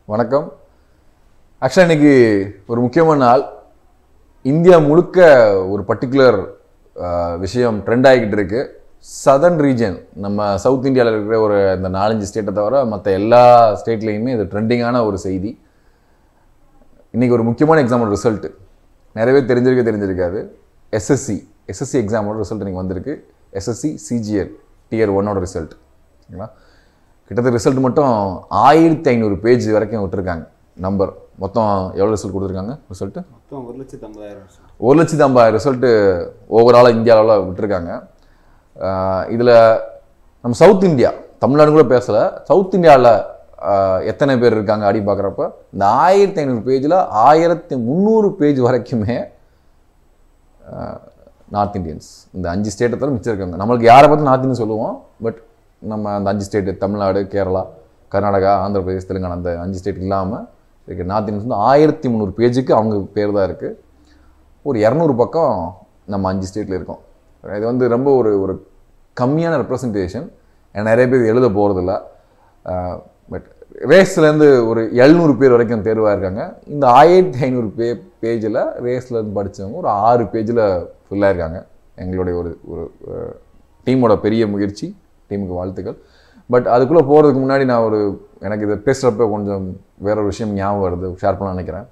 வணக்கம் ஆக்சுவலாக இன்னைக்கு ஒரு முக்கியமான நாள் இந்தியா முழுக்க ஒரு பர்டிகுலர் விஷயம் ட்ரெண்ட் ஆகிக்கிட்டு இருக்கு சதர்ன் ரீஜன் நம்ம சவுத் இந்தியாவில் இருக்கிற ஒரு இந்த நாலஞ்சு ஸ்டேட்டை தவிர மற்ற எல்லா ஸ்டேட்லேயுமே இது ட்ரெண்டிங்கான ஒரு செய்தி இன்னைக்கு ஒரு முக்கியமான எக்ஸாமோட ரிசல்ட் நிறைய பேர் தெரிஞ்சிருக்க தெரிஞ்சிருக்காது எஸ்எஸ்சி எஸ்எஸ்சி எக்ஸாமோட ரிசல்ட் இன்னைக்கு வந்திருக்கு எஸ்எஸ்சி சிஜிஎல் டியர் ஒன்னோட ரிசல்ட் சரிங்களா கிட்டத்தட்ட ரிசல்ட் மட்டும் ஆயிரத்தி ஐநூறு பேஜ் வரைக்கும் விட்டுருக்காங்க நம்பர் மொத்தம் எவ்வளோ ரிசல்ட் கொடுத்துருக்காங்க ரிசல்ட்டு மொத்தம் ஒரு லட்சத்து ஐம்பதாயிரம் வருஷம் ஒரு லட்சத்தி ஐம்பதாயிரம் ரிசல்ட்டு ஓவராலாக இந்தியா அளவில் விட்டுருக்காங்க இதில் நம்ம சவுத் இந்தியா தமிழ்நாடு கூட பேசலை சவுத் இந்தியாவில் எத்தனை பேர் இருக்காங்க அப்படி பார்க்குறப்ப இந்த ஆயிரத்தி ஐநூறு பேஜில் ஆயிரத்தி முந்நூறு பேஜ் வரைக்குமே நார்த் இந்தியன்ஸ் இந்த அஞ்சு ஸ்டேட்டை தவிர மிச்சம் இருக்காங்க நம்மளுக்கு யாரை பார்த்து நார்த் இந்தியன் சொல்லுவோம் பட் நம்ம அந்த அஞ்சு ஸ்டேட்டு தமிழ்நாடு கேரளா கர்நாடகா ஆந்திர பிரதேஷ் தெலுங்கானா அந்த அஞ்சு ஸ்டேட் இல்லாமல் இருக்க நார்த் இந்தியன்ஸ் வந்து ஆயிரத்தி முந்நூறு பேஜுக்கு அவங்க பேர் தான் இருக்குது ஒரு இரநூறு பக்கம் நம்ம அஞ்சு ஸ்டேட்டில் இருக்கோம் இது வந்து ரொம்ப ஒரு ஒரு கம்மியான ரெப்ரசன்டேஷன் நிறைய பேர் எழுத போகிறதில்ல பட் ரேஸ்லேருந்து ஒரு எழுநூறு பேர் வரைக்கும் தேர்வாக இருக்காங்க இந்த ஆயிரத்தி ஐநூறு பே பேஜில் ரேஸ்லேருந்து படித்தவங்க ஒரு ஆறு பேஜில் ஃபுல்லாக இருக்காங்க எங்களுடைய ஒரு ஒரு டீமோட பெரிய முயற்சி டீமுக்கு வாழ்த்துக்கள் பட் அதுக்குள்ளே போகிறதுக்கு முன்னாடி நான் ஒரு எனக்கு இதை பேசுகிறப்ப கொஞ்சம் வேற ஒரு விஷயம் ஞாபகம் வருது ஷேர் பண்ண நினைக்கிறேன்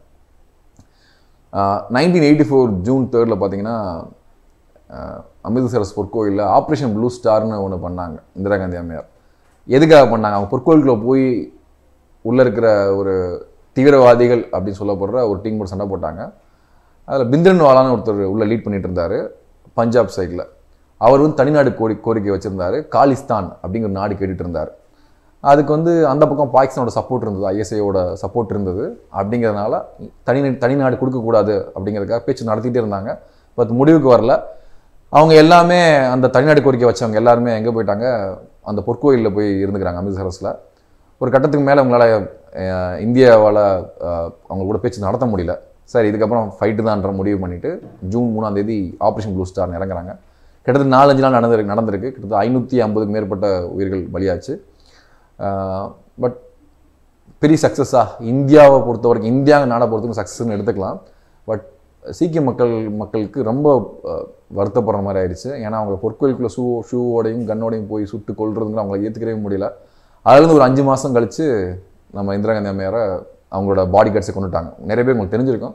நைன்டீன் எயிட்டி ஃபோர் ஜூன் தேர்டில் பார்த்தீங்கன்னா ஆஹ் அமிர்தசரஸ் பொற்கோயிலில் ஆப்ரேஷன் ப்ளூ ஸ்டார்னு ஒன்று பண்ணாங்க இந்திரா காந்தி அம்மையார் எதுக்காக பண்ணாங்க அவங்க பொற்கோயிலுக்குள்ள போய் உள்ளே இருக்கிற ஒரு தீவிரவாதிகள் அப்படின்னு சொல்லப்படுற ஒரு டீம் கூட சண்டை போட்டாங்க அதில் பிந்திரன் வாலான்னு ஒருத்தர் உள்ளே லீட் பண்ணிட்டு இருந்தார் பஞ்சாப் சைடில் அவர் வந்து தனிநாடு கோரி கோரிக்கை வச்சுருந்தாரு காலிஸ்தான் அப்படிங்கிற நாடு கேட்டுட்டு இருந்தார் அதுக்கு வந்து அந்த பக்கம் பாகிஸ்தானோட சப்போர்ட் இருந்தது ஐஎஸ்ஐயோட சப்போர்ட் இருந்தது அப்படிங்கிறதுனால தனி தனிநாடு கொடுக்கக்கூடாது அப்படிங்கிறதுக்காக பேச்சு நடத்திட்டே இருந்தாங்க பட் முடிவுக்கு வரல அவங்க எல்லாமே அந்த தனிநாடு கோரிக்கை வச்சவங்க எல்லாருமே எங்கே போயிட்டாங்க அந்த பொற்கோயிலில் போய் இருந்துக்கிறாங்க அமிர்தசரஸில் ஒரு கட்டத்துக்கு மேலே அவங்களால அஹ், இந்தியாவால் அஹ், அவங்க கூட பேச்சு நடத்த முடியல சரி இதுக்கப்புறம் ஃபைட்டு தான்ற முடிவு பண்ணிட்டு ஜூன் மூணாம் தேதி ஆப்ரேஷன் ப்ளூ ஸ்டார் இறங்குறாங்க கிட்டத்தட்ட நாலஞ்சு நாள் நடந்திருக்கு நடந்திருக்கு கிட்டத்தட்ட ஐநூற்றி ஐம்பதுக்கு மேற்பட்ட உயிர்கள் பலியாச்சு பட் பெரிய சக்ஸஸாக இந்தியாவை பொறுத்த வரைக்கும் இந்தியா நாடை பொறுத்தவரைக்கும் சக்ஸஸ்னு எடுத்துக்கலாம் பட் சீக்கிய மக்கள் மக்களுக்கு ரொம்ப அஹ், வருத்தப்படுற மாதிரி ஆயிடுச்சு ஏன்னா அவங்க பொற்கோயிலுக்குள்ள ஷூ ஷூவோடையும் கன்னோடையும் போய் சுட்டு கொள்றதுங்கிற அவங்களை ஏற்றுக்கவே முடியல அதுலேருந்து ஒரு அஞ்சு மாதம் கழித்து நம்ம இந்திரா காந்தி அம்மையாரை அவங்களோட பாடி கார்ட்ஸை கொண்டுட்டாங்க நிறைய பேர் உங்களுக்கு தெரிஞ்சிருக்கும்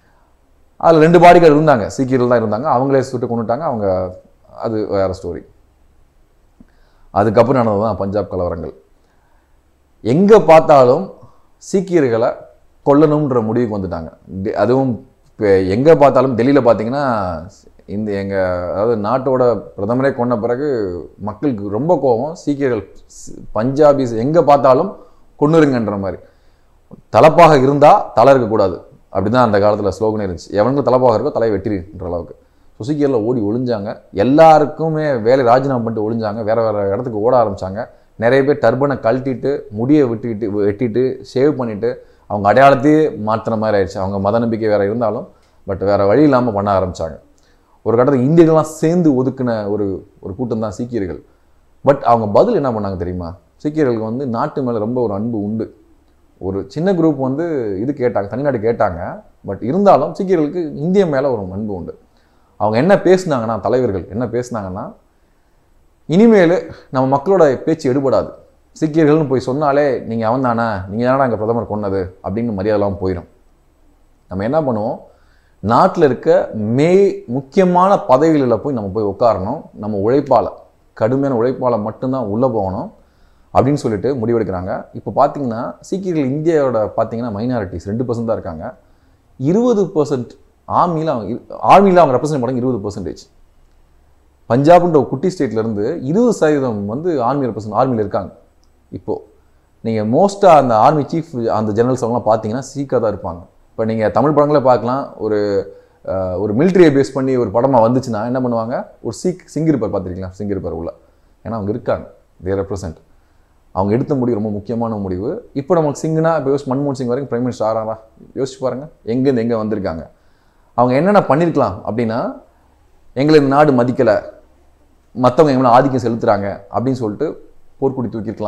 அதில் ரெண்டு பாடி கார்டு இருந்தாங்க சீக்கியர்கள் தான் இருந்தாங்க அவங்களே சுட்டு கொண்டுட்டாங்க அவங்க அது வேற ஸ்டோரி அதுக்கப்புறம் நடந்தது தான் பஞ்சாப் கலவரங்கள் எங்கே பார்த்தாலும் சீக்கியர்களை கொல்லணுன்ற முடிவுக்கு வந்துட்டாங்க டெ- அதுவும் இப்போ எங்கே பார்த்தாலும் டெல்லியில் பார்த்தீங்கன்னா இந்த எங்கள் அதாவது நாட்டோட பிரதமரே கொண்ட பிறகு மக்களுக்கு ரொம்ப கோபம் சீக்கியர்கள் ஸ்- பஞ்சாபிஸ் எங்கே பார்த்தாலும் கொன்னுருங்கன்ற மாதிரி தலப்பாக இருந்தால் தலை இருக்கக்கூடாது அப்படிதான் அந்த காலத்தில் ஸ்லோகனே இருந்துச்சு எவனுக்கு தலப்பாக இருக்கோ தலையை வெட்டிடுன்ற அளவுக்கு சுசிக்கியரில் ஓடி ஒளிஞ்சாங்க எல்லாருக்குமே வேலை ராஜினாமா பண்ணிட்டு ஒளிஞ்சாங்க வேற வேற இடத்துக்கு ஓட ஆரம்பிச்சாங்க நிறைய பேர் டர்பனை கழட்டிட்டு முடியை விட்டுக்கிட்டு வெட்டிட்டு ஷேவ் பண்ணிட்டு அவங்க அடையாளத்தையே மாற்றுற மாதிரி ஆயிடுச்சு அவங்க மத நம்பிக்கை வேற இருந்தாலும் பட் வேற வழி இல்லாமல் பண்ண ஆரம்பிச்சாங்க ஒரு கட்டத்தில் இந்தியர்கள்லாம் சேர்ந்து ஒதுக்குன ஒரு ஒரு கூட்டம் தான் சீக்கியர்கள் பட் அவங்க பதில் என்ன பண்ணாங்க தெரியுமா சீக்கியர்களுக்கு வந்து நாட்டு மேலே ரொம்ப ஒரு அன்பு உண்டு ஒரு சின்ன குரூப் வந்து இது கேட்டாங்க தனிநாடு கேட்டாங்க பட் இருந்தாலும் சீக்கியர்களுக்கு இந்திய மேலே ஒரு அன்பு உண்டு அவங்க என்ன பேசுனாங்கன்னா தலைவர்கள் என்ன பேசுனாங்கன்னா இனிமேல் நம்ம மக்களோட பேச்சு எடுபடாது சீக்கியர்கள்னு போய் சொன்னாலே நீங்கள் அவன் தானே நீங்கள் தானே அங்கே பிரதமர் கொன்னது அப்படின்னு மரியாதைலாம் போயிடும் நம்ம என்ன பண்ணுவோம் நாட்டில் இருக்க மே முக்கியமான பதவிகளில் போய் நம்ம போய் உட்காரணும் நம்ம உழைப்பால் கடுமையான உழைப்பால் மட்டும்தான் உள்ளே போகணும் அப்படின்னு சொல்லிட்டு முடிவெடுக்கிறாங்க இப்போ பார்த்தீங்கன்னா சீக்கியர்கள் இந்தியாவோட பார்த்தீங்கன்னா மைனாரிட்டிஸ் ரெண்டு பர்சன்ட் தான் இருக்காங்க இருபது பர்சன்ட் ஆர்மியில் அவங்க ஆர்மியில் அவங்க ரெப்ரசன்ட் பண்ணாங்க இருபது பர்சன்டேஜ் பஞ்சாப்ன்ற ஒரு குட்டி ஸ்டேட்ல இருந்து இருபது சதவீதம் வந்து ஆர்மி ரெப்ரசன்ட் ஆர்மியில் இருக்காங்க இப்போ நீங்கள் மோஸ்ட்டாக அந்த ஆர்மி சீஃப் அந்த ஜெனரல்ஸ் அவங்களாம் பார்த்தீங்கன்னா சீக்காக தான் இருப்பாங்க இப்போ நீங்கள் தமிழ் படங்களே பார்க்கலாம் ஒரு அஹ், ஒரு மிலிட்ரியை பேஸ் பண்ணி ஒரு படமாக வந்துச்சுன்னா என்ன பண்ணுவாங்க ஒரு சீக் சிங்கிருப்பார் பார்த்துருக்கீங்களா சிங்கிருப்பார் உள்ள ஏன்னா அவங்க இருக்காங்க தே ரெப்ரசன்ட் அவங்க எடுத்த முடிவு ரொம்ப முக்கியமான முடிவு இப்போ நமக்கு சிங்குனா இப்போ யோசிச்சு மன்மோகன் சிங் வரைக்கும் பிரைம் மினிஸ்டர் ஆறாரா யோசிச்சு பாருங்க எங்கேருந்து எங்கே வந்திருக்காங்க அவங்க என்னென்ன பண்ணியிருக்கலாம் அப்படின்னா எங்களை இந்த நாடு மதிக்கலை மற்றவங்க எங்களை ஆதிக்கம் செலுத்துறாங்க அப்படின்னு சொல்லிட்டு போர்க்குடி தூக்கியிருக்கலாம்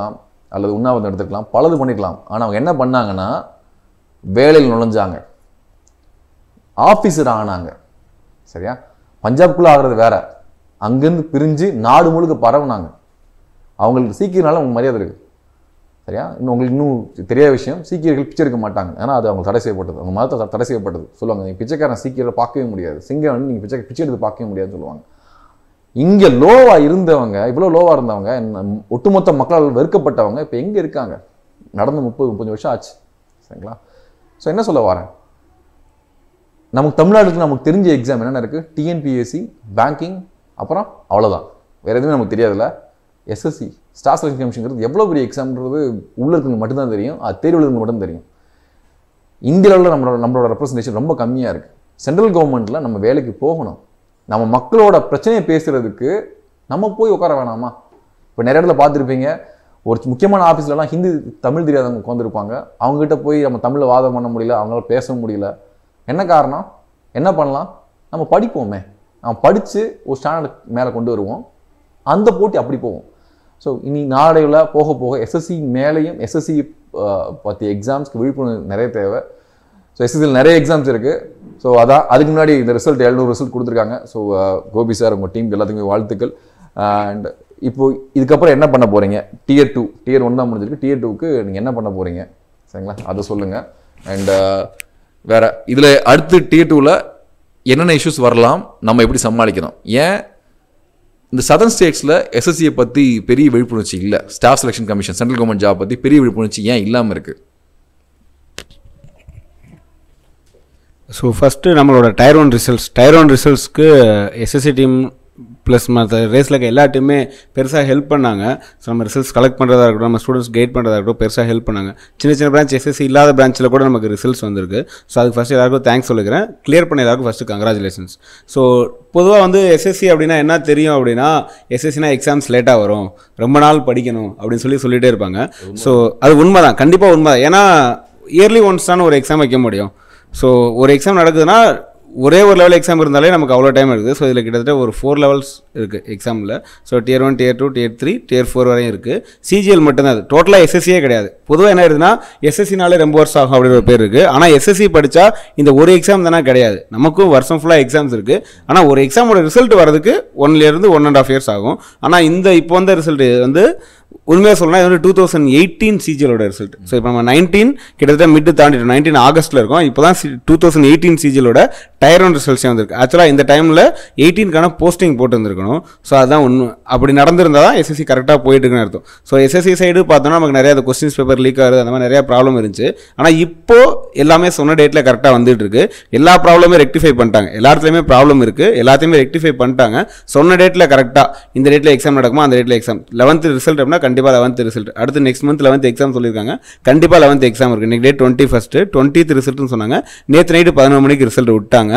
அல்லது உண்ணாவிரதம் எடுத்துக்கலாம் பலது பண்ணிக்கலாம் ஆனால் அவங்க என்ன பண்ணாங்கன்னா வேலையில் நுழைஞ்சாங்க ஆஃபீஸர் ஆனாங்க சரியா பஞ்சாப்குள்ளே ஆகிறது வேற அங்கேருந்து பிரிஞ்சு நாடு முழுக்க பரவுனாங்க அவங்களுக்கு சீக்கியனால அவங்க மரியாதை இருக்குது சரியா இன்னும் உங்களுக்கு இன்னும் தெரியாத விஷயம் சீக்கியர்கள் பிச்சை எடுக்க மாட்டாங்க ஏன்னா அது அவங்க தடை செய்யப்பட்டது அவங்க மதத்தை த- தடை செய்யப்பட்டது சொல்லுவாங்க நீங்கள் பிச்சைக்காரன் சீக்கியரை பார்க்கவே முடியாது சிங்கம் வந்து நீங்கள் பிச்சை பிச்சை எடுத்து பார்க்கவே முடியாதுன்னு சொல்லுவாங்க இங்கே லோவாக இருந்தவங்க இவ்வளோ லோவாக இருந்தவங்க நம் ஒட்டுமொத்த மக்களால் வெறுக்கப்பட்டவங்க இப்போ எங்கே இருக்காங்க நடந்து முப்பது முப்பது வருஷம் ஆச்சு சரிங்களா ஸோ என்ன சொல்ல வரேன் நமக்கு தமிழ்நாட்டுக்கு நமக்கு தெரிஞ்ச எக்ஸாம் என்னென்ன இருக்குது டிஎன்பிஎஸ்சி பேங்கிங் அப்புறம் அவ்வளோதான் வேறு எதுவுமே நமக்கு தெரியாதுல்ல எஸ்எஸ்சி ஸ்டார் செலக்ஷன் கமிஷன்ங்கிறது எவ்வளோ பெரிய எக்ஸாம்ன்றது உள்ள இருக்கிறவங்களுக்கு மட்டும்தான் தெரியும் அது தேர்வு எழுதுறவங்களுக்கு மட்டும் தெரியும் இந்திய அளவில் நம்மளோட நம்மளோட ரெப்ரஸன்டேஷன் ரொம்ப கம்மியாக இருக்குது சென்ட்ரல் கவர்மெண்ட்டில் நம்ம வேலைக்கு போகணும் நம்ம மக்களோட பிரச்சனையை பேசுகிறதுக்கு நம்ம போய் உட்கார வேணாமா இப்போ நிறைய இடத்துல பார்த்துருப்பீங்க ஒரு முக்கியமான ஆஃபீஸ்லலாம் ஹிந்தி தமிழ் தெரியாதவங்க உட்காந்துருப்பாங்க அவங்ககிட்ட போய் நம்ம தமிழில் வாதம் பண்ண முடியல அவங்களால பேச முடியல என்ன காரணம் என்ன பண்ணலாம் நம்ம படிப்போமே நம்ம படித்து ஒரு ஸ்டாண்டர்ட் மேலே கொண்டு வருவோம் அந்த போட்டி அப்படி போகும் ஸோ இனி நாளையில் போக போக எஸ்எஸ்சி மேலேயும் எஸ்எஸ்சி பற்றி எக்ஸாம்ஸ்க்கு விழிப்புணர்வு நிறைய தேவை ஸோ எஸ்எஸ்சியில் நிறைய எக்ஸாம்ஸ் இருக்குது ஸோ அதான் அதுக்கு முன்னாடி இந்த ரிசல்ட் எழுநூறு ரிசல்ட் கொடுத்துருக்காங்க ஸோ கோபி சார் உங்கள் டீமுக்கு எல்லாத்துக்குமே வாழ்த்துக்கள் அண்ட் இப்போ இதுக்கப்புறம் என்ன பண்ண போகிறீங்க டியர் டூ டியர் ஒன் தான் முடிஞ்சிருக்கு டியர் டூக்கு நீங்கள் என்ன பண்ண போகிறீங்க சரிங்களா அதை சொல்லுங்கள் அண்ட் வேற இதில் அடுத்து டியர் டூவில் என்னென்ன இஷ்யூஸ் வரலாம் நம்ம எப்படி சமாளிக்கணும் ஏன் இந்த சதர்ன் ஸ்டேட்ஸில் எஸ்எஸ்சியை பற்றி பெரிய விழிப்புணர்ச்சி இல்லை staff selection commission central government job பற்றி பெரிய விழிப்புணர்ச்சி ஏன் இல்லாமல் இருக்குது ஸோ ஃபஸ்ட்டு நம்மளோட tier one results tier one ரிசல்ட்ஸ்க்கு எஸ்எஸ்சி டீம் ப்ளஸ் மற்ற ரேஸில் இருக்க எல்லா டீமே பெருசாக ஹெல்ப் பண்ணாங்க ஸோ நம்ம ரிசல்ட்ஸ் கலெக்ட் பண்ணுறதா இருக்கட்டும் நம்ம ஸ்டூடெண்ட்ஸ் கைட் பண்ணுறதா இருக்கட்டும் பெருசாக ஹெல்ப் பண்ணாங்க சின்ன சின்ன பிரான்ச் எஸ்எஸ்சி இல்லாத பிரான்ச்சில் கூட நமக்கு ரிசல்ட்ஸ் வந்திருக்கு ஸோ அதுக்கு ஃபஸ்ட்டு எல்லாருக்கும் தேங்க்ஸ் சொல்லிக்கிறேன் கிளியர் பண்ண எல்லாருக்கும் ஃபஸ்ட்டு கங்க்ராச்சுலேஷன்ஸ் ஸோ பொதுவாக வந்து எஸ்எஸ்சி அப்படின்னா என்ன தெரியும் அப்படின்னா எஸ்எஸ்சினா எக்ஸாம்ஸ் லேட்டாக வரும் ரொம்ப நாள் படிக்கணும் அப்படின்னு சொல்லி சொல்லிகிட்டே இருப்பாங்க ஸோ அது உண்மை தான் கண்டிப்பாக உண்மை தான் ஏன்னா இயர்லி ஒன்ஸ் தான் ஒரு எக்ஸாம் வைக்க முடியும் ஸோ ஒரு எக்ஸாம் நடக்குதுன்னா ஒரே ஒரு லெவல் எக்ஸாம் இருந்தாலே நமக்கு அவ்வளோ டைம் இருக்குது ஸோ இதில் கிட்டத்தட்ட ஒரு ஃபோர் லெவல்ஸ் இருக்குது எக்ஸாமில் so tier one tier two tier three tier four வரையும் இருக்குது சிஜிஎல் மட்டும்தான் அது டோட்டலாக எஸ்எஸ்சியே கிடையாது பொதுவாக என்ன இருக்குதுன்னா எஸ்எஸ்சினாலே ரொம்ப வருஷம் ஆகும் அப்படின்ற ஒரு பேர் இருக்குது ஆனால் எஸ்எஸ்சி படித்தா இந்த ஒரு எக்ஸாம் தானே கிடையாது நமக்கும் வருஷம் ஃபுல்லாக எக்ஸாம்ஸ் இருக்குது ஆனால் ஒரு எக்ஸாமோட ரிசல்ட் வரதுக்கு ஒன்லேருந்து ஒன் அண்ட் ஆஃப் இயர்ஸ் ஆகும் ஆனால் இந்த இப்போ வந்த ரிசல்ட் வந்து உண்மையாக சொல்லலாம் இது வந்து டூ தௌசண்ட் எயிட்டீன் சிஜிஎலோட ரிசல்ட் ஸோ இப்போ நம்ம நைன்டீன் கிட்டத்தட்ட மிட்டு தாண்டிட்டோம் நைன்டீன் ஆகஸ்ட்டில் இருக்கோம் இப்போ தான் டூ தௌசண்ட் எயிட்டீன் சிஜிஎலோட டயர் ஒன் ரிசல்ட்ஸே வந்திருக்கு ஆக்சுவலாக இந்த டைமில் எயிட்டீன்கான போஸ்டிங் போட்டு வந்திருக்கணும் ஸோ அதுதான் உண்மை அப்படி நடந்திருந்தால் தான் எஸ்எஸ்சி கரெக்டாக போயிட்டு இருக்குன்னு அர்த்தம் ஸோ எஸ்எஸ்சி சைடு பார்த்தோம்னா நமக்கு நிறைய கொஸ்டின்ஸ் பேப்பர் லீக் ஆகுது அந்த மாதிரி நிறைய ப்ராப்ளம் இருந்துச்சு ஆனால் இப்போ எல்லாமே சொன்ன டேட்டில் கரெக்டாக வந்துட்டு இருக்கு எல்லா ப்ராப்ளமே ரெக்டிஃபை பண்ணிட்டாங்க எல்லா இடத்துலையுமே ப்ராப்ளம் இருக்குது எல்லாத்தையுமே ரெக்டிஃபை பண்ணிட்டாங்க சொன்ன டேட்டில் கரெக்டாக இந்த டேட்டில் எக்ஸாம் நடக்குமா அந்த டேட்டில் எக்ஸாம் லெவன்த் ரிசல்ட் அப்படின்னா கண்டிப்பாக லெவன்த் ரிசல்ட் அடுத்து நெக்ஸ்ட் மந்த் லெவன்த் எக்ஸாம் சொல்லியிருக்காங்க கண்டிப்பாக லெவன்த் எக்ஸாம் இருக்குது இன்னைக்கு டேட் டுவெண்ட்டி ஃபஸ்ட்டு டுவெண்ட்டித் ரிசல்ட்னு சொன்னாங்க நேற்று நைட்டு பதினொரு மணிக்கு ரிசல்ட் விட்டாங்க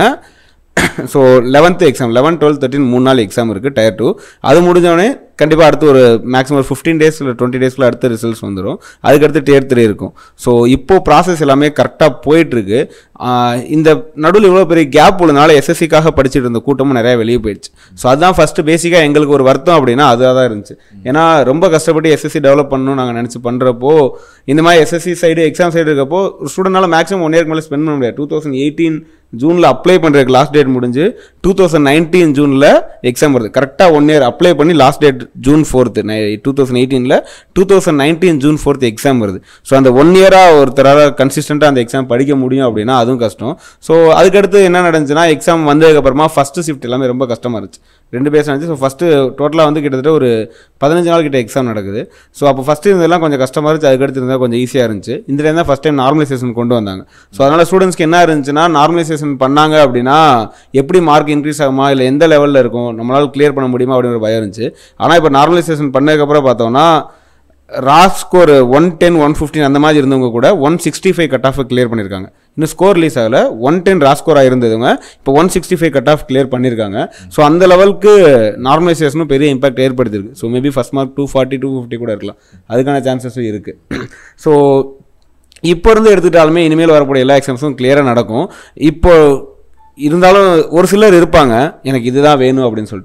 so eleventh exam eleven twelve thirteen மூணு நாள் எக்ஸாம் இருக்குது டயர் டூ அது முடிஞ்சவொடனே கண்டிப்பாக அடுத்து ஒரு மேக்ஸிமம் ஒரு ஃபிஃப்டீன் டேஸ் இல்லை டுவெண்ட்டி டேஸ்க்குள்ள அடுத்த ரிசல்ட்ஸ் வந்துடும் அதுக்கடுத்து டியர் த்ரீ இருக்கும் ஸோ இப்போது ப்ராசஸ் எல்லாமே கரெக்டாக போயிட்டுருக்கு இந்த நடுவில் இவ்வளோ பெரிய கேப் உள்ளனால எஸ்எஸ்சிக்காக படிச்சுட்டு இருந்த கூட்டமும் நிறைய வெளியே போயிடுச்சு ஸோ அதுதான் ஃபஸ்ட்டு பேசிக்காக எங்களுக்கு ஒரு வருத்தம் அப்படின்னா அதுவாக தான் இருந்துச்சு ஏன்னா ரொம்ப கஷ்டப்பட்டு எஸ்எஸ்சி டெவலப் பண்ணணும் நாங்கள் நினச்சி பண்ணுறப்போ இந்த மாதிரி எஸ்எஸ்சி சைடு எக்ஸாம் சைடு இருக்கப்போ ஸ்டூடெண்ட்னால மேக்ஸிமம் ஒன் இயர்க்கு மேலே ஸ்பெண்ட் பண்ண முடியாது டூ தௌசண்ட் எயிட்டீன் ஜூனில் அப்ளை பண்ணுறதுக்கு லாஸ்ட் டேட் முடிஞ்சு டூ தௌசண்ட் நைன்டீன் ஜூனில் எக்ஸாம் வருது கரெக்டாக ஒன் இயர் அப்ளை பண்ணி last date June fourth two thousand எயிட்டீனில் two thousand nineteen June fourth exam வருது ஸோ அந்த ஒன் இயராக ஒருத்தரால் கன்சிஸ்டண்ட்டாக அந்த எக்ஸாம் படிக்க முடியும் அப்படின்னா அதுவும் கஷ்டம் ஸோ அதுக்கடுத்து என்ன நடந்துச்சுன்னா எக்ஸாம் வந்ததுக்கப்புறமா ஃபஸ்ட்டு ஷிஃப்ட் எல்லாமே ரொம்ப கஷ்டமாக இருந்துச்சு ரெண்டு பேர் இருந்துச்சு ஸோ ஃபஸ்ட்டு டோட்டலாக வந்து கிட்டத்தட்ட ஒரு பதினஞ்சு நாள் கிட்ட எக்ஸாம் நடக்குது ஸோ அப்போ ஃபஸ்ட்டு இருந்ததெல்லாம் கொஞ்சம் கஷ்டமாக இருந்துச்சு அதுக்கடுத்து இருந்தால் கொஞ்சம் ஈஸியாக இருந்துச்சு இந்த டைம் தான் ஃபஸ்ட் டைம் நார்மலைசேஷன் கொண்டு வந்தாங்க ஸோ அதனால் ஸ்டூடெண்ட்ஸ்க்கு என்ன இருந்துச்சுன்னா நார்மலைசேஷன் பண்ணாங்க அப்படின்னா எப்படி மார்க் இன்க்ரீஸ் ஆகுமா இல்லை எந்த லெவலில் இருக்கும் நம்மளால் கிளியர் பண்ண முடியுமா அப்படிங்கிற பயம் இருந்துச்சு ஆனால் இப்போ நார்மலைசேஷன் பண்ணதுக்கப்புறம் பார்த்தோம்னா raw score one ten one fifteen அந்த மாதிரி இருந்தவங்க கூட one sixty five cut off clear பண்ணியிருக்காங்க இன்னும் ஸ்கோர் ரிலீஸ் ஆகல ஒன் டென் ரா ஸ்கோராக இருந்ததுங்க இப்போ one sixty five cut off clear பண்ணியிருக்காங்க ஸோ அந்த லெவலுக்கு நார்மலைசேஷனும் பெரிய இம்பாக்ட் ஏற்படுத்திருக்கு so maybe first mark two forty two fifty கூட இருக்கலாம் அதுக்கான சான்சஸும் இருக்குது ஸோ இப்போ இருந்து எடுத்துக்கிட்டாலுமே இனிமேல் வரக்கூடிய எல்லா எக்ஸாம்ஸும் கிளியராக நடக்கும் இப்போ இருந்தாலும் ஒரு சிலர் இருப்பாங்க எனக்கு இதுதான் வேணும் அப்படின்னு சொல்லிட்டு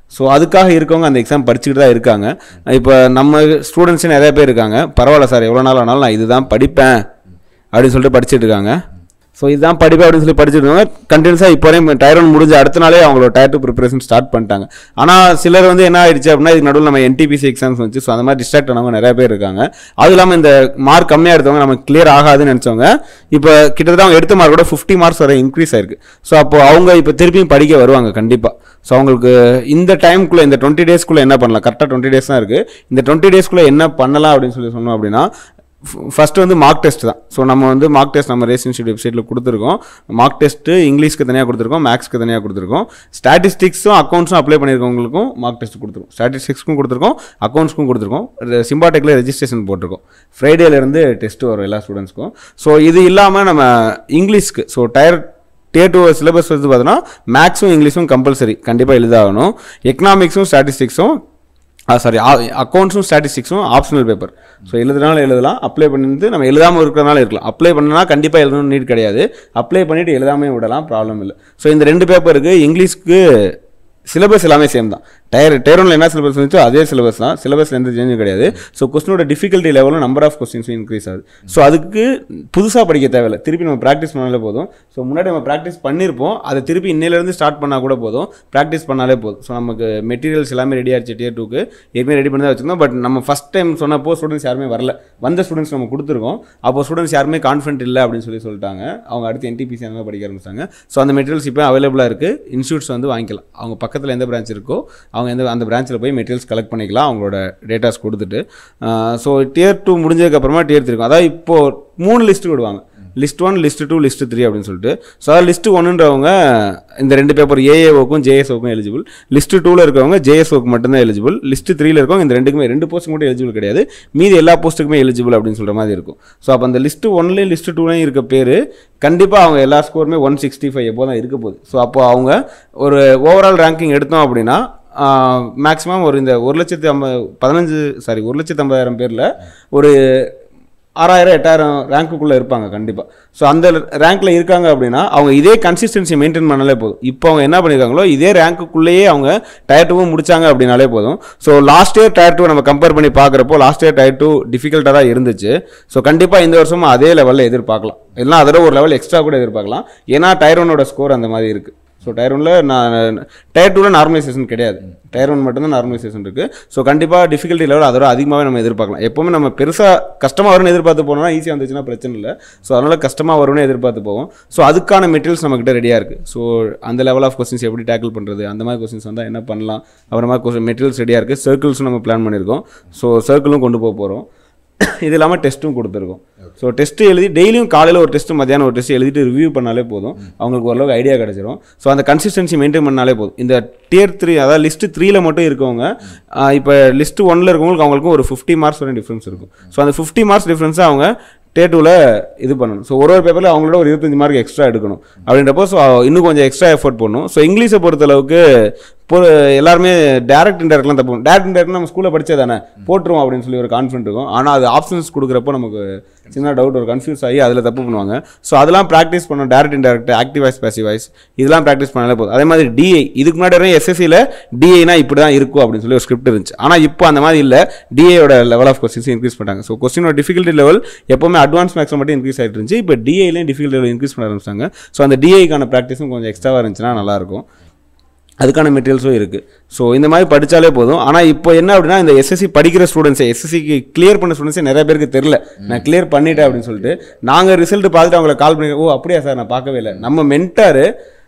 ஸோ அதுக்காக இருக்கவங்க அந்த எக்ஸாம் படிச்சுக்கிட்டு தான் இருக்காங்க இப்போ நம்ம ஸ்டூடெண்ட்ஸே நிறைய பேர் இருக்காங்க பரவாயில்ல சார் எவ்வளோ நாள் ஆனாலும் நான் இதுதான் படிப்பேன் அப்படின்னு சொல்லிட்டு படிச்சுட்டு இருக்காங்க ஸோ இதுதான் படிப்பு அப்படின்னு சொல்லி படிச்சுட்டு இருக்காங்க கண்டினியூஸாக இப்போ வரையும் டயர் ஒன் முடிஞ்ச அடுத்த நாளே அவங்களோட டயர் டூ ப்ரிப்பரேஷன் ஸ்டார்ட் பண்ணிட்டாங்க ஆனால் சிலர் வந்து என்ன ஆயிடுச்சு அப்படின்னா இதுக்கு நடுவில் நம்ம என்டிபிசி எக்ஸாம்ஸ் வச்சு ஸோ அந்த மாதிரி டிஸ்ட்ராக்ட் ஆனவங்க நிறைய பேர் இருக்காங்க அதுவும் இல்லாமல் இந்த மார்க் கம்மியாக எடுத்தவங்க நமக்கு கிளியர் ஆகாதுன்னு நினச்சவங்க இப்போ கிட்டத்தட்ட அவங்க எடுத்த மார்க்கோட ஃபிஃப்டி மார்க்ஸ் வரை இன்க்ரீஸ் ஆயிருக்கு ஸோ அப்போ அவங்க இப்போ திருப்பியும் படிக்க வருவாங்க கண்டிப்பாக ஸோ அவங்களுக்கு இந்த டைம்குள்ளே இந்த டுவெண்ட்டி டேஸ்க்குள்ளே என்ன பண்ணலாம் கரெக்டாக டுவெண்ட்டி டேஸ் தான் இருக்குது இந்த டுவெண்ட்டி டேஸ்க்குள்ளே என்ன பண்ணலாம் அப்படின்னு சொல்லி சொன்னோம் அப்படின்னா ஃபஸ்ட்டு வந்து மார்க் டெஸ்ட் தான் ஸோ நம்ம வந்து மார்க் டெஸ்ட் நம்ம ரேஸ் இன்ஸ்டியூட் வெப்சைட்டில் கொடுத்துருக்கோம் மார்க் டெஸ்ட்டு இங்கிலீஷ்க்கு தனியாக கொடுத்துருக்கோம் மேக்ஸ்க்கு தனியாக கொடுத்துருக்கோம் ஸ்டாட்டிஸ்டிக்ஸும் அக்கௌண்ட்ஸும் அப்ளை பண்ணியிருக்கவங்களுக்கும் மார்க் டெஸ்ட் கொடுத்துருக்கோம் ஸ்டாட்டிஸ்டிக்ஸ்க்கும் கொடுத்துருக்கோம் அக்கௌண்ட்ஸ்க்கும் கொடுத்துருக்கோம் சிம்பாடெக்கில் ரெஜிஸ்ட்ரேஷன் போட்டிருக்கோம் ஃப்ரைடேலேருந்து டெஸ்ட் வரும் எல்லா ஸ்டூடெண்ட்ஸ்க்கும் ஸோ இது இல்லாமல் நம்ம இங்கிலீஷ்க்கு ஸோ டயர் டே டூ சிலபஸ் வந்து பார்த்தோன்னா மேக்ஸும் இங்கிலீஷும் கம்பல்சரி கண்டிப்பாக எழுதாகணும் எக்கனாமிக்ஸும் ஸ்டாட்டிஸ்டிக்ஸும் சாரி அக்கௌண்ட்ஸும் ஸ்டாட்டிஸ்டிக்ஸும் ஆப்ஷனல் பேப்பர் ஸோ எழுதுனாலும் எழுதலாம் அப்ளை பண்ணிட்டு நம்ம எழுதாமல் இருக்கிறனால இருக்கலாம் அப்ளை பண்ணனா கண்டிப்பாக எழுதணும்னு நீட் கிடையாது அப்ளை பண்ணிவிட்டு எழுதாமே விடலாம் ப்ராப்ளம் இல்லை ஸோ இந்த ரெண்டு பேப்பருக்கு இங்கிலீஷ்க்கு சிலபஸ் எல்லாமே சேம் தான் டயர் டயர் ஒன்ல என்ன சிலபஸ் இருந்துச்சோ அதே சிலபஸ் தான் சிலபஸ்ல எந்த சேஞ்சும் கிடையாது ஸோ கொஸ்டினோட டிஃபிகல்ட்டி லெவலும் நம்பர் ஆஃப் கொஸ்டின்ஸும் இன்க்ரீஸ் ஆகுது ஸோ அதுக்கு புதுசாக படிக்க தேவையில்லை திருப்பி நம்ம ப்ராக்டிஸ் பண்ணாலே போதும் ஸோ முன்னாடி நம்ம ப்ராக்டிஸ் பண்ணியிருப்போம் அதை திருப்பி இன்னையிலேருந்து ஸ்டார்ட் பண்ணால் கூட போதும் ப்ராக்டிஸ் பண்ணாலே போதும் ஸோ நமக்கு மெட்டீரியல்ஸ் எல்லாமே ரெடி ஆச்சு டியர் டூக்கு ஏற்கனவே ரெடி பண்ணி தான் வச்சிருந்தோம் பட் நம்ம ஃபஸ்ட் டைம் சொன்னப்போ ஸ்டூடெண்ட்ஸ் யாருமே வரல வந்த ஸ்டூடெண்ட்ஸ் நம்ம கொடுத்துருக்கோம் அப்போ ஸ்டூடெண்ட்ஸ் யாருமே கான்ஃபிடென்ட் இல்லை அப்படின்னு சொல்லி சொல்லிட்டாங்க அவங்க அடுத்து என்டிபிசி அந்த மாதிரி படிக்க ஆரம்பிச்சாங்க ஸோ அந்த மெட்டீரியல்ஸ் இப்போ அவைலபிளாக இருக்குது இன்ஸ்டியூட்ஸ் வந்து வாங்கிக்கலாம் அவங்க பக்கத்தில் எந்த பிரான்ச் இருக்கோ அவங்க எந்த அந்த பிரான்ச்சில் போய் மெட்டீரியல்ஸ் கலெக்ட் பண்ணிக்கலாம் அவங்களோட டேட்டாஸ் கொடுத்துட்டு ஸோ டியர் டூ முடிஞ்சதுக்கப்புறமா டியர் த்ரீ இருக்கும் அதாவது இப்போது மூணு லிஸ்ட்டு விடுவாங்க list one list two list three அப்படின்னு சொல்லிட்டு ஸோ அதாவது லிஸ்ட் ஒன்றுன்றவங்க இந்த ரெண்டு பேப்பர் ஏஏஓக்கும் ஜேஎஸ்ஓக்கும் எலிஜிபிள் லிஸ்ட் டூவில் இருக்கவங்க ஜேஎஸ்ஓக்கு மட்டும்தான் எலிஜிபிள் லிஸ்ட் த்ரீல இருக்கவங்க இந்த ரெண்டுக்குமே ரெண்டு போஸ்ட்டுக்கு மட்டும் எலிஜிபிள் கிடையாது மீதி எல்லா போஸ்ட்டுக்குமே எலிஜிபிள் அப்படின்னு சொல்கிற மாதிரி இருக்கும் ஸோ அப்போ அந்த லிஸ்ட் ஒன்லேயும் லிஸ்ட் டூலையும் இருக்க பேர் கண்டிப்பாக அவங்க எல்லா ஸ்கோருமே ஒன் சிக்ஸ்டி ஃபைவ் எப்போ தான் இருக்க போகுது ஸோ அப்போ அவங்க ஒரு ஓவரால் ரேங்கிங் எடுத்தோம் அப்படின்னா மேக்ஸிமம் ஒரு இந்த ஒரு லட்சத்தி ஐம்பது பதினஞ்சு சாரி ஒரு லட்சத்தி ஐம்பதாயிரம் பேரில் ஒரு ஆறாயிரம் எட்டாயிரம் ரேங்க்குள்ளே இருப்பாங்க கண்டிப்பாக ஸோ அந்த ரேங்க்கில் இருக்காங்க அப்படின்னா அவங்க இதே கன்சிஸ்டன்சி மெயின்டைன் பண்ணாலே போதும் இப்போ அவங்க என்ன பண்ணியிருக்காங்களோ இதே ரேங்க்குள்ளேயே அவங்க டயர் டூவும் முடிச்சாங்க அப்படின்னாலே போதும் so last year tier two நம்ம கம்பேர் பண்ணி பார்க்குறப்போ லாஸ்ட் இயர் டயர் டூ டிஃபிகல்ட்டாக தான் இருந்துச்சு ஸோ கண்டிப்பாக இந்த வருஷமும் அதே லெவலில் எதிர்பார்க்கலாம் இல்லைனா அதோட ஒரு லெவல் எக்ஸ்ட்ரா கூட எதிர்பார்க்கலாம் ஏன்னா டயர் ஒன்னோட ஸ்கோர் அந்த மாதிரி இருக்குது ஸோ டயர் ஒனில் நான் டயர் டூவில் நார்மலைசேஷன் கிடையாது டயர் ஒன் மட்டும்தான் நார்மலைசேஷன் இருக்குது ஸோ கண்டிப்பாக டிஃபிகல்ட்டி லெவல் அதோட அதிகமாகவே நம்ம எதிர்பார்க்கலாம் எப்போவுமே நம்ம பெருசாக கஷ்டமாக வரும்னு எதிர்பார்த்து போனோம்னா ஈஸியாக வந்துச்சுன்னா பிரச்சனை இல்லை ஸோ அதனால் கஷ்டமாக வரும்னு எதிர்பார்த்து போவோம் ஸோ அதுக்கான மெட்டீரியல்ஸ் நம்மக்கிட்ட ரெடியாக இருக்குது ஸோ அந்த லெவல் ஆஃப் கொஸ்டின்ஸ் எப்படி டேக்கிள் பண்ணுறது அந்த மாதிரி கொஸ்டின்ஸ் வந்தால் என்ன பண்ணலாம் அப்புறமா கொஸ்டின் மெட்டீரியல்ஸ் ரெடியாக இருக்குது சர்க்கிள்ஸும் நம்ம பிளான் பண்ணியிருக்கோம் ஸோ சர்க்கிளும் கொண்டு போக போகிறோம் இது இல்லாமல் டெஸ்ட்டும் கொடுத்துருக்கோம் ஸோ டெஸ்ட்டு எழுதி டெய்லியும் காலையில் ஒரு டெஸ்ட்டு மத்தியானம் ஒரு டெஸ்ட் எழுதிட்டு ரிவ்யூ பண்ணாலே போதும் அவங்களுக்கு ஓரளவுக்கு ஐடியா கிடச்சிரும் ஸோ அந்த கன்சிஸ்டன்சி மெயின்டைன் பண்ணாலே போதும் இந்த டியர் த்ரீ அதாவது லிஸ்ட்டு த்ரீல மட்டும் இருக்கவங்க இப்போ லிஸ்ட்டு ஒன்னில் இருக்கவங்களுக்கு அவங்களுக்கும் ஒரு ஃபிஃப்டி மார்க்ஸ் வரை டிஃப்ரென்ஸ் இருக்கும் ஸோ அந்த ஃபிஃப்டி மார்க்ஸ் டிஃப்ரென்ஸை அவங்க டே டூவில் இது பண்ணணும் ஸோ ஒரு ஒரு பேப்பரில் அவங்களோட ஒரு இருபத்தஞ்சு மார்க் எக்ஸ்ட்ரா எடுக்கணும் அப்படின்றப்போ ஸோ இன்னும் கொஞ்சம் எக்ஸ்ட்ரா எஃபோர்ட் பண்ணணும் ஸோ இங்கிலீஷை பொறுத்தளவுக்கு இப்போ எல்லாருமே டேரக்ட் இன்டெரக்ட்லாம் தப்பு டேரக்ட் இன்டெரக்ட் நம்ம ஸ்கூலில் படிச்சே தானே போட்டுருவோம் அப்படின்னு சொல்லி ஒரு கான்ஃபிடென்ட் இருக்கும் ஆனால் அது ஆப்ஷன்ஸ் கொடுக்குறப்போ நமக்கு சின்ன டவுட் ஒரு கன்ஃபியூஸ் ஆகி அதில் தப்பு பண்ணுவாங்க ஸோ அதெல்லாம் ப்ராக்டிஸ் பண்ணணும் direct indirect active voice passive voice இதெல்லாம் ப்ராக்டிஸ் பண்ணாலே போதும் அதே மாதிரி டிஐ இதுக்கு முன்னாடி வரையும் எஸ்எஸ்சியில் டிஐனா இப்படி தான் இருக்கும் அப்படின்னு சொல்லி ஒரு ஸ்கிரிப்ட் இருந்துச்சு ஆனால் இப்போ அந்த மாதிரி இல்லை டிஏயோட லெவல் ஆஃப் கொஸ்டின்ஸ் இன்க்ரீஸ் பண்ணிட்டாங்க ஸோ கொஸ்டினோட டிஃபிகல்ட்டி லெவல் எப்போவுமே அட்வான்ஸ் மேக்ஸில் மட்டும் இன்க்ரீஸ் ஆகிட்டு இருந்துச்சு இப்போ டிஐலையும் டிஃபிகல்ட்டி லெவல் இன்க்ரீஸ் பண்ண ஆரம்பிச்சாங்க ஸோ அந்த டிஐக்கான ப்ராக்டிஸும் கொஞ்சம் எக்ஸ்ட்ராவாக இருந்துச்சுன்னா நல்லாயிருக்கும் அதுக்கான மெட்டீரியல்ஸும் இருக்குது ஸோ இந்த மாதிரி படித்தாலே போதும் ஆனால் இப்போ என்ன அப்படின்னா இந்த எஸ்எஸ்சி படிக்கிற ஸ்டூடெண்ட்ஸே எஸ்எஸ்சிக்கு கிளியர் பண்ண ஸ்டூடெண்ட்ஸே நிறைய பேருக்கு தெரில நான் கிளியர் பண்ணிட்டேன் அப்படின்னு சொல்லிட்டு நாங்கள் ரிசல்ட் பார்த்துட்டு அவங்கள கால் பண்ணி ஓ அப்படியா சார் நான் பார்க்கவே இல்லை நம்ம மென்டாரு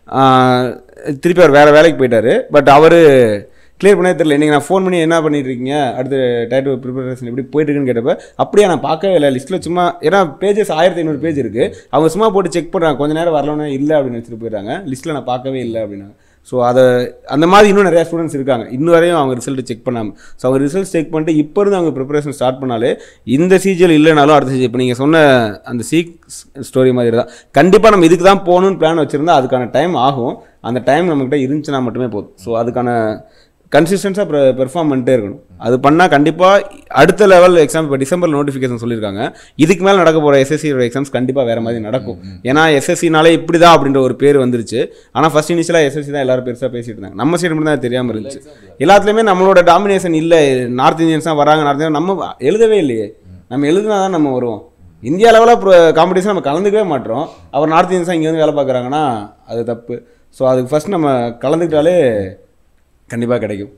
திருப்பி அவர் வேறு வேலைக்கு போயிட்டாரு பட் அவர் கிளியர் பண்ணவே தெரியல இன்றைக்கி நான் ஃபோன் பண்ணி என்ன பண்ணிட்டு இருக்கீங்க அடுத்து டைட்டு ப்ரிப்பரேஷன் எப்படி போயிட்டு இருக்குன்னு கேட்டப்ப அப்படியே நான் பார்க்கவே இல்லை லிஸ்ட்டில் சும்மா ஏன்னா பேஜஸ் ஆயிரத்தி ஐநூறு பேஜ் இருக்குது அவங்க சும்மா போட்டு செக் பண்ணுறாங்க கொஞ்ச நேரம் வரலன்னு இல்லை அப்படின்னு வச்சுட்டு போயிடுறாங்க லிஸ்ட்டில் நான் பார்க்கவே இல்லை அப்படின்னாங்க ஸோ அதை அந்த மாதிரி இன்னும் நிறையா ஸ்டூடெண்ட்ஸ் இருக்காங்க இன்னும் வரையும் அவங்க ரிசல்ட் செக் பண்ணாமல் ஸோ அவங்க ரிசல்ட் செக் பண்ணிட்டு இப்போ இருந்து அவங்க ப்ரிப்பரேஷன் ஸ்டார்ட் பண்ணாலே இந்த சீஜியல் இல்லைனாலும் அடுத்த சீஜ் இப்போ நீங்கள் சொன்ன அந்த சீக் ஸ்டோரி மாதிரி தான் கண்டிப்பாக நம்ம இதுக்கு தான் போகணும்னு பிளான் வச்சுருந்தா அதுக்கான டைம் ஆகும் அந்த டைம் நம்மக்கிட்ட இருந்துச்சுன்னா மட்டுமே போதும் ஸோ அதுக்கான கன்சிஸ்டன்ஸாக பெர்ஃபார்ம் பண்ணிட்டே இருக்கணும் அது பண்ணால் கண்டிப்பாக அடுத்த லெவல் எக்ஸாம் இப்போ டிசம்பர் நோட்டிஃபிகேஷன் சொல்லியிருக்காங்க இதுக்கு மேலே நடக்க போகிற எஸ்எஸ்சியோட எக்ஸாம்ஸ் கண்டிப்பாக வேறு மாதிரி நடக்கும் ஏன்னா எஸ்எஸ்சினாலே இப்படி தான் அப்படின்ற ஒரு பேர் வந்துருச்சு ஆனால் ஃபர்ஸ்ட் இனிஷியலாக எஸ்எஸ்சி தான் எல்லாரும் பெருசாக பேசிட்டு இருந்தாங்க நம்ம சைடு மட்டும் தான் அது தெரியாமல் இருந்துச்சு எல்லாத்துலேயுமே நம்மளோட டாமினேஷன் இல்லை நார்த் இந்தியன்ஸ் தான் வராங்க நார்த் இந்தியன் நம்ம எழுதவே இல்லையே நம்ம எழுதுனா தான் நம்ம வருவோம் இந்தியா லெவலில் காம்படிஷன் நம்ம கலந்துக்கவே மாட்டோம் அவர் நார்த் இந்தியன்ஸாக இங்கே வந்து வேலை பார்க்குறாங்கன்னா அது தப்பு ஸோ அதுக்கு ஃபர்ஸ்ட் நம்ம கலந்துக்கிட்டாலே கண்டிப்பாக கிடைக்கும்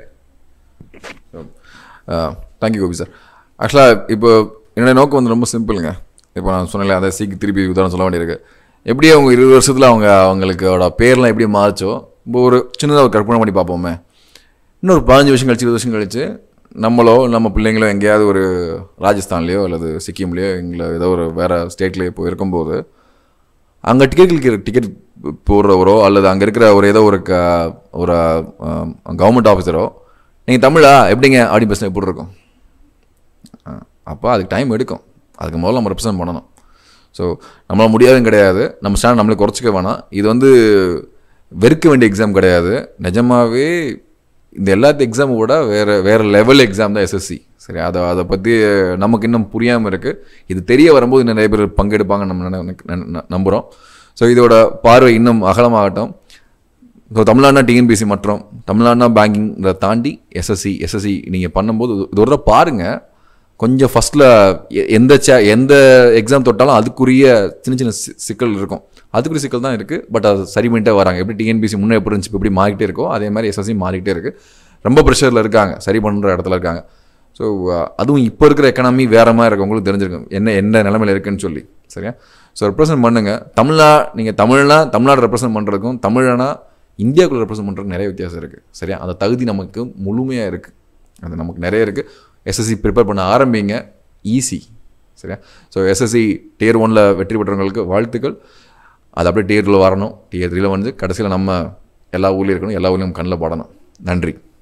தேங்க்யூ கோபி சார் ஆக்சுவலாக இப்போ என்னோட நோக்கம் வந்து ரொம்ப சிம்பிளுங்க இப்போ நான் சொன்னேன் அதை சீக்கிரம் திருப்பி உதாரணம் சொல்ல வேண்டியிருக்கு எப்படி அவங்க இருபது வருஷத்தில் அவங்க அவங்களுக்கோட பேர்லாம் எப்படி மாறிச்சோ இப்போ ஒரு சின்னதாக ஒரு கற்பனை பண்ணி பார்ப்போமே இன்னொரு பதினஞ்சு வருஷம் கழிச்சு இருபது வருஷம் கழிச்சு நம்மளோ நம்ம பிள்ளைங்களோ எங்கேயாவது ஒரு ராஜஸ்தான்லேயோ அல்லது சிக்கிம்லேயோ எங்களை ஏதோ ஒரு வேறு ஸ்டேட்லேயோ இப்போ இருக்கும்போது அங்கே டிக்கெட் டிக்கெட் போடுறவரோ அல்லது அங்கே இருக்கிற ஒரு ஏதோ ஒரு க ஒரு கவர்மெண்ட் ஆஃபீஸரோ நீங்கள் தமிழா எப்படிங்க அப்படி பேசினா எப்படி இருக்கும் அப்போ அதுக்கு டைம் எடுக்கும் அதுக்கு முதல்ல நம்ம ரெப்ரசன்ட் பண்ணணும் ஸோ நம்மளால முடியாதுன்னு கிடையாது நம்ம ஸ்டாண்ட் நம்மளே குறைச்சிக்க வேணாம் இது வந்து வெறுக்க வேண்டிய எக்ஸாம் கிடையாது நிஜமாவே இந்த எல்லாத்து எக்ஸாமை விட வேறு வேறு லெவல் எக்ஸாம் தான் எஸ்எஸ்சி சரி அதை அதை பற்றி நமக்கு இன்னும் புரியாமல் இருக்குது இது தெரிய வரும்போது இன்னும் நிறைய பேர் பங்கெடுப்பாங்க நம்ம நினை- நினை- ந- நம்புகிறோம் ஸோ இதோட பார்வை இன்னும் அகலமாகட்டும் ஸோ தமிழ்நாடுனா டிஎன்பிசி மற்றும் தமிழ்நாடுனா பேங்கிங்கிறத தாண்டி எஸ்எஸ்சி எஸ்எஸ்சி நீங்கள் பண்ணும்போது இது ஒரு தடவை பாருங்கள் கொஞ்சம் ஃபஸ்ட்டில் எந்த சே எந்த எக்ஸாம் தொட்டாலும் அதுக்குரிய சின்ன சின்ன சி- சிக்கல் இருக்கும் அதுக்குரிய சிக்கல் தான் இருக்குது பட் அது சரி பண்ணிட்டே வராங்க எப்படி டிஎன்பிசி முன்னே எப்படி இருந்துச்சு இப்ப எப்படி மாறிக்கிட்டே இருக்கோ அதே மாதிரி எஸ்எஸ்சி மாறிக்கிட்டே இருக்குது ரொம்ப ப்ரெஷரில் இருக்காங்க சரி பண்ணுற இடத்துல இருக்காங்க ஸோ அதுவும் இப்போ இருக்கிற எக்கனாமி வேற மாதிரி இருக்கு உங்களுக்கு தெரிஞ்சிருக்கும் என்ன என்ன நிலமையில இருக்குன்னு சொல்லி சரியா ஸோ ரெப்ரசன்ட் பண்ணுங்க தமிழ்நா நீங்கள் தமிழ்னா தமிழ்நாடு ரெப்ரசன்ட் பண்ணுறதுக்கும் தமிழனா இந்தியாவுக்குள்ள ரெப்ரசன்ட் பண்ணுறதுக்கு நிறைய வித்தியாசம் இருக்குது சரியா அந்த தகுதி நமக்கு முழுமையாக இருக்குது அது நமக்கு நிறைய இருக்குது எஸ்எஸ்சி ப்ரிப்பேர் பண்ண ஆரம்பிங்க ஈஸி சரியா ஸோ எஸ்எஸ்சி டியர் ஒனில் வெற்றி பெற்றவங்களுக்கு வாழ்த்துக்கள் அது அப்படியே டியரில் வரணும் டியர் த்ரீல வந்து கடைசியில் நம்ம எல்லா ஊர்லேயும் இருக்கணும் எல்லா ஊர்லேயும் கண்ணில் படணும் நன்றி